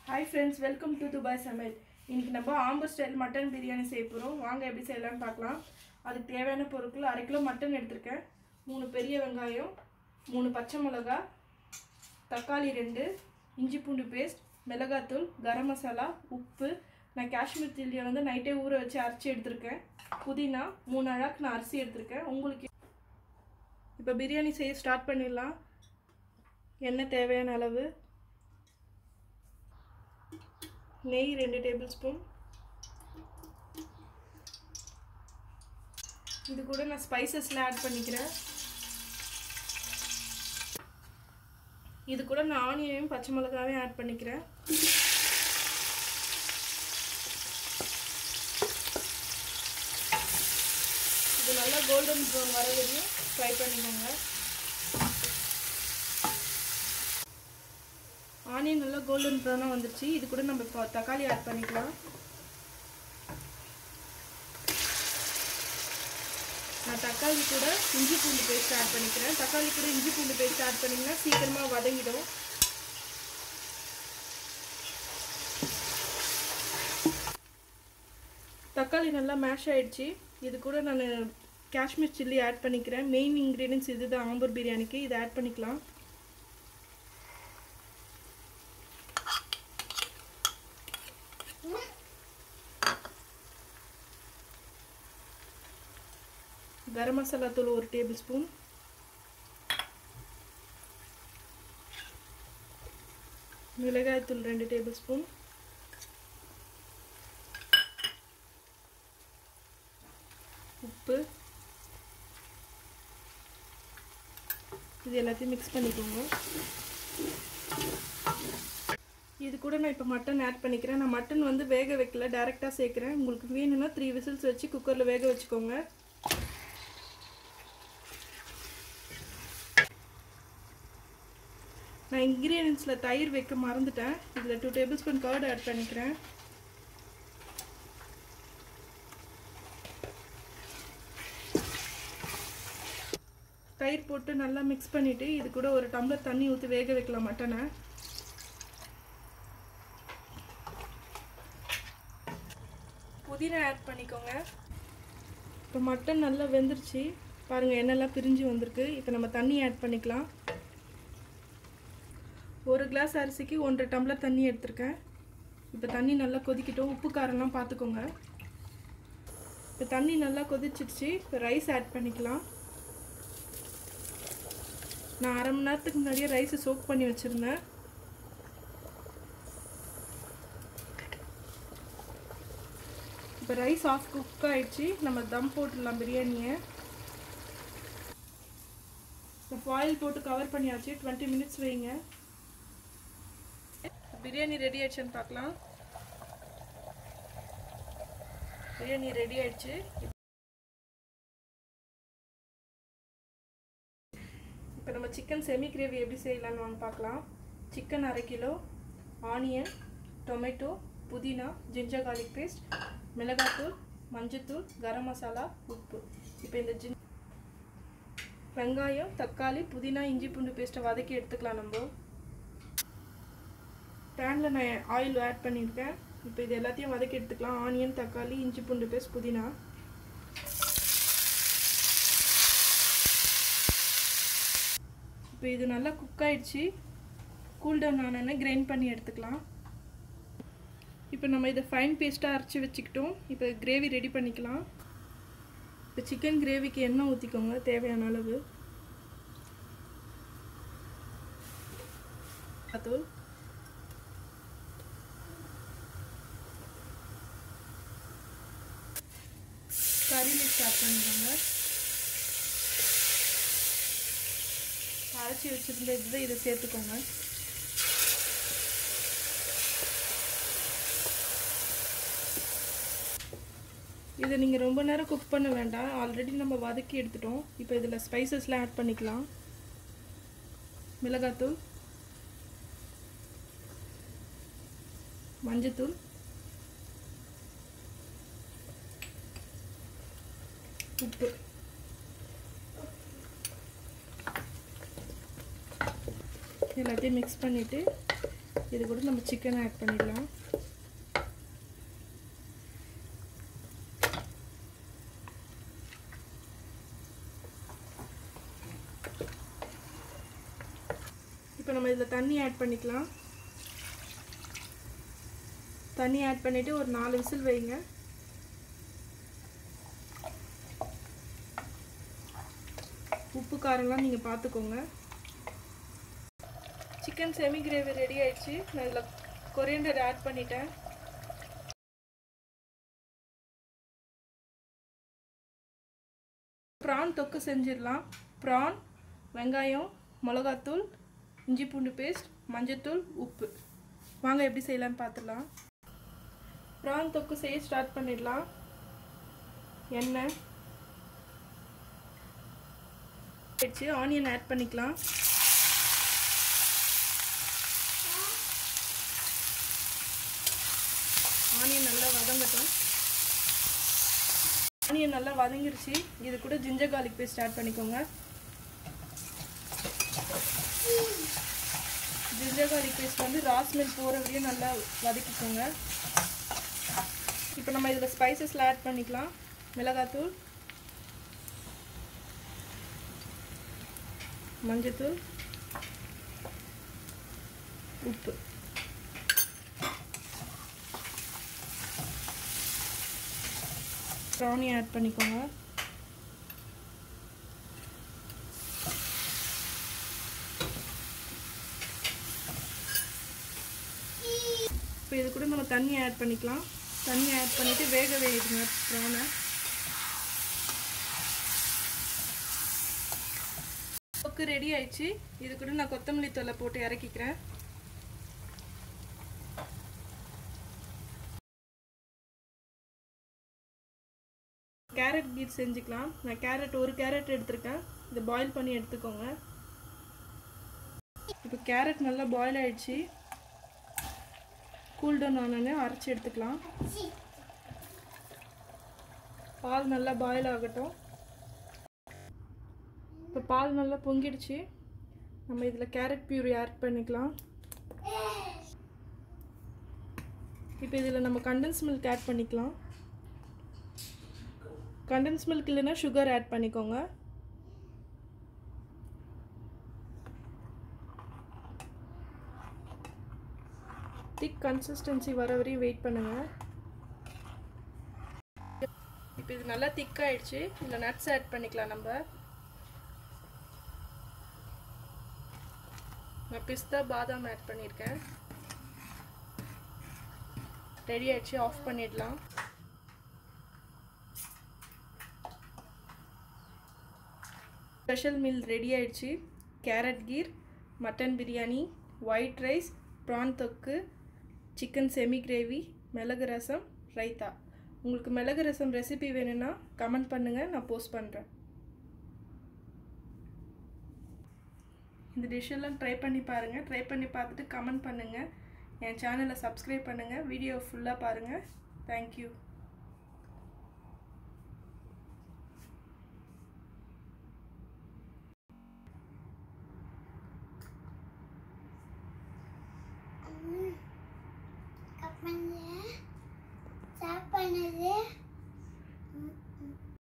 hi friends welcome to Dubai சமையல் இன்னைக்கு நம்ம ஆம்பூர் ஸ்டைல் மட்டன் பிரியாணி செய்ய போகிறோம் வாங்க எப்படி செய்யலாம்னு பார்க்கலாம் அதுக்கு தேவையான பொருட்கள் அரை கிலோ மட்டன் எடுத்திருக்கேன் மூணு பெரிய வெங்காயம் மூணு பச்சை மிளகா தக்காளி ரெண்டு இஞ்சி பூண்டு பேஸ்ட் மிளகாத்தூள் கரம் மசாலா உப்பு நான் காஷ்மீர் சில்லியை வந்து நைட்டே ஊற வச்சு அரைச்சி எடுத்திருக்கேன் புதினா மூணு அழாக்கு நான் அரிசி எடுத்திருக்கேன் உங்களுக்கு இப்போ பிரியாணி செய்ய ஸ்டார்ட் பண்ணிடலாம் எண்ணெய் தேவையான அளவு நெய் ரெண்டு டேபிள் ஸ்பூன் இது கூட நான் ஸ்பைசஸில் ஆட் பண்ணிக்கிறேன் இது கூட நான் ஆனியனையும் பச்சை மிளகாவையும் ஆட் பண்ணிக்கிறேன் இது நல்லா கோல்டன் ப்ரௌன் வர வரையும் ஃப்ரை பண்ணிக்கோங்க ஆனியன் நல்லா கோல்டன் ப்ரௌனாக வந்துருச்சு இது கூட நம்ம இப்போ தக்காளி ஆட் பண்ணிக்கலாம் நான் தக்காளி கூட இஞ்சி பூண்டு பேஸ்ட் ஆட் பண்ணிக்கிறேன் தக்காளி கூட இஞ்சி பூண்டு பேஸ்ட் ஆட் பண்ணிங்கன்னா சீக்கிரமாக வதங்கிடும் தக்காளி நல்லா மேஷ் ஆயிடுச்சு இது கூட நான் காஷ்மீர் சில்லி ஆட் பண்ணிக்கிறேன் மெயின் இன்க்ரீடியன்ஸ் இதுதான் ஆம்பூர் பிரியாணிக்கு இதை ஆட் பண்ணிக்கலாம் கரம் மசாலா தூள் ஒரு டேபிள் ஸ்பூன் மிளகாய் தூள் ரெண்டு டேபிள் ஸ்பூன் உப்பு இது எல்லாத்தையும் மிக்ஸ் பண்ணிக்கோங்க இது கூட நான் இப்போ மட்டன் ஆட் பண்ணிக்கிறேன் நான் மட்டன் வந்து வேக வைக்கல டேரெக்டாக சேர்க்குறேன் உங்களுக்கு வேணும்னா த்ரீ விசில்ஸ் வச்சு குக்கரில் வேக வச்சுக்கோங்க நான் இன்க்ரீடியன்ஸில் தயிர் வைக்க மறந்துட்டேன் இதில் two tablespoon curd add பண்ணிக்கிறேன் தயிர் போட்டு நல்லா மிக்ஸ் பண்ணிவிட்டு இது கூட ஒரு டம்ளர் தண்ணி ஊற்றி வேக வைக்கலாம் மட்டனை புதினா ஆட் பண்ணிக்கோங்க இப்போ மட்டன் நல்லா வெந்துருச்சு பாருங்கள் எண்ணெய்லாம் பிரிஞ்சு வந்திருக்கு இப்போ நம்ம தண்ணி ஆட் பண்ணிக்கலாம் ஒரு கிளாஸ் அரிசிக்கு ஒன்றரை டம்ளர் தண்ணி எடுத்திருக்கேன் இப்போ தண்ணி நல்லா கொதிக்கட்டும் உப்பு காரம்லாம் பார்த்துக்கோங்க இப்போ தண்ணி நல்லா கொதிச்சிடுச்சு இப்போ ரைஸ் ஆட் பண்ணிக்கலாம் நான் அரை மணி நேரத்துக்கு முன்னாடியே ரைஸை சோக் பண்ணி வச்சுருந்தேன் இப்போ ரைஸ் ஆஃப் குக் ஆயிடுச்சு நம்ம தம் போட்டுடலாம் பிரியாணியை இப்போ ஃபாயில் போட்டு கவர் பண்ணியாச்சு டுவெண்ட்டி மினிட்ஸ் வைங்க பிரியாணி ரெடி ஆயிடுச்சுன்னு பார்க்கலாம் பிரியாணி ரெடி ஆயிடுச்சு இப்போ நம்ம சிக்கன் செமி கிரேவி எப்படி செய்யலாம்னு வாங்க பார்க்கலாம் சிக்கன் அரை கிலோ ஆனியன் டொமேட்டோ புதினா ஜிஞ்சர் கார்லிக் பேஸ்ட் மிளகாத்தூள் மஞ்சத்தூள் கரம் மசாலா உப்பு இப்போ இந்த ஜின் வெங்காயம் தக்காளி புதினா இஞ்சி பூண்டு பேஸ்ட்டை வதக்கி எடுத்துக்கலாம் நம்ம பேனில் நான் ஆயில் ஆட் பண்ணியிருக்கேன் இப்போ இது எல்லாத்தையும் வதக்கி எடுத்துக்கலாம் ஆனியன் தக்காளி இஞ்சி பூண்டு பேஸ்ட் புதினா இப்போ இது நல்லா குக் ஆயிடுச்சு கூல்டவுன் ஆனோன்னு கிரைண்ட் பண்ணி எடுத்துக்கலாம் இப்போ நம்ம இதை ஃபைன் பேஸ்ட்டாக அரைச்சி வச்சுக்கிட்டோம் இப்போ கிரேவி ரெடி பண்ணிக்கலாம் இப்போ சிக்கன் கிரேவிக்கு எண்ணெய் ஊற்றிக்கோங்க தேவையான அளவு தூள் கறி லீஃப் ஸ்டார்ட் பண்ணிக்கோங்க அரைச்சி வச்சுருந்த இதை இதை சேர்த்துக்கோங்க இதை நீங்கள் ரொம்ப நேரம் குக் பண்ண வேண்டாம் ஆல்ரெடி நம்ம வதக்கி எடுத்துட்டோம் இப்போ இதில் ஸ்பைசஸ்லாம் ஆட் பண்ணிக்கலாம் மிளகாத்தூள் மஞ்சத்தூள் உப்பு எல்லாத்தையும் மிக்ஸ் பண்ணிவிட்டு இது கூட நம்ம சிக்கன் ஆட் பண்ணிடலாம் இப்போ நம்ம இதில் தண்ணி ஆட் பண்ணிக்கலாம் தண்ணி ஆட் பண்ணிவிட்டு ஒரு நாலு விசில் வைங்க உப்பு காரம்லாம் நீங்கள் பார்த்துக்கோங்க சிக்கன் செமி கிரேவி ரெடி ஆயிடுச்சு நான் இதில் கொரியண்டர் ஆட் பண்ணிட்டேன் ப்ரான் தொக்கு செஞ்சிடலாம் ப்ரான் வெங்காயம் மிளகாத்தூள் இஞ்சி பூண்டு பேஸ்ட் மஞ்சத்தூள் உப்பு வாங்க எப்படி செய்யலாம்னு பார்த்துடலாம் ப்ரான் தொக்கு செய்ய ஸ்டார்ட் பண்ணிடலாம் எண்ணெய் வச்சு ஆனியன் ஆட் பண்ணிக்கலாம் ஆனியன் நல்லா வதங்கட்டும் ஆனியன் நல்லா வதங்கிருச்சு இது கூட ஜிஞ்சர் கார்லிக் பேஸ்ட் ஆட் பண்ணிக்கோங்க ஜிஞ்சர் கார்லிக் பேஸ்ட் வந்து ராஸ்மெல் போகிற வரையும் நல்லா வதக்கிக்கோங்க இப்போ நம்ம இதில் ஸ்பைசஸில் ஆட் பண்ணிக்கலாம் மிளகாத்தூள் மஞ்சத்தூள் உப்பு ப்ரானி ஆட் பண்ணிக்கோங்க இப்போ இது கூட நம்ம தண்ணி ஆட் பண்ணிக்கலாம் தண்ணி ஆட் பண்ணிவிட்டு வேக வேகுங்க ப்ரானை தொக்கு ரெடி ஆயிடுச்சு இது கூட நான் கொத்தமல்லி தூளை போட்டு இறக்கிக்கிறேன் கேரட் பீட் செஞ்சுக்கலாம் நான் கேரட் ஒரு கேரட் எடுத்திருக்கேன் இதை பாயில் பண்ணி எடுத்துக்கோங்க இப்போ கேரட் நல்லா பாயில் ஆயிடுச்சு கூல் டவுன் ஆனோடனே அரைச்சி எடுத்துக்கலாம் பால் நல்லா பாயில் ஆகட்டும் இப்போ பால் நல்லா பொங்கிடுச்சு நம்ம இதில் கேரட் பியூரி ஆட் பண்ணிக்கலாம் இப்போ இதில் நம்ம கண்டன்ஸ் மில்க் ஆட் பண்ணிக்கலாம் கண்டன்ஸ் மில்க் இல்லைன்னா சுகர் ஆட் பண்ணிக்கோங்க திக் கன்சிஸ்டன்சி வர வரையும் வெயிட் பண்ணுங்கள் இப்போ இது நல்லா திக்காயிடுச்சு இதில் நட்ஸ் ஆட் பண்ணிக்கலாம் நம்ம நான் பிஸ்தா பாதாம் ஆட் பண்ணியிருக்கேன் ரெடி ஆயிடுச்சு ஆஃப் பண்ணிடலாம் ஸ்பெஷல் மீல் ரெடி ஆயிடுச்சு carrot kheer mutton biryani white rice prawn தொக்கு சிக்கன் செமி கிரேவி மிளகு ரசம் ரைத்தா உங்களுக்கு மிளகு ரசம் ரெசிபி வேணும்னா கமெண்ட் பண்ணுங்கள் நான் போஸ்ட் பண்ணுறேன் இந்த டிஷ்ஷெல்லாம் ட்ரை பண்ணி பாருங்கள் ட்ரை பண்ணி பார்த்துட்டு கமெண்ட் பண்ணுங்கள் என் சேனலை சப்ஸ்கிரைப் பண்ணுங்கள் வீடியோ ஃபுல்லாக பாருங்கள் தேங்க்யூ